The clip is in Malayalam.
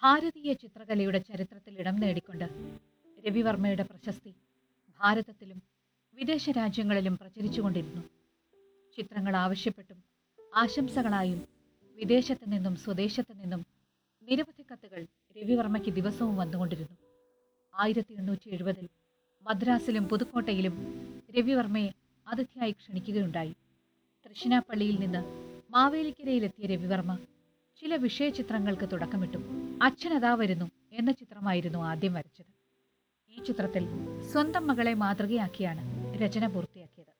ഭാരതീയ ചിത്രകലയുടെ ചരിത്രത്തിൽ ഇടം നേടിക്കൊണ്ട് രവിവർമ്മയുടെ പ്രശസ്തി ഭാരതത്തിലും വിദേശ രാജ്യങ്ങളിലും പ്രചരിച്ചുകൊണ്ടിരുന്നു ചിത്രങ്ങൾ ആവശ്യപ്പെട്ടും ആശംസകളായും വിദേശത്തു നിന്നും സ്വദേശത്തു നിന്നും നിരവധി കത്തുകൾ രവിവർമ്മയ്ക്ക് ദിവസവും വന്നുകൊണ്ടിരുന്നു ആയിരത്തി എണ്ണൂറ്റി എഴുപതിൽ മദ്രാസിലും പുതുക്കോട്ടയിലും രവിവർമ്മയെ അതിഥിയായി ക്ഷണിക്കുകയുണ്ടായി തൃശ്ശിനാപ്പള്ളിയിൽ നിന്ന് മാവേലിക്കരയിലെത്തിയ രവിവർമ്മ ചില വിഷയചിത്രങ്ങൾക്ക് തുടക്കമിട്ടു അച്ഛനതാ വരുന്നു എന്ന ചിത്രമായിരുന്നു ആദ്യം വരച്ചത് ഈ ചിത്രത്തിൽ സ്വന്തം മകളെ മാതൃകയാക്കിയാണ് രചന പൂർത്തിയാക്കിയത്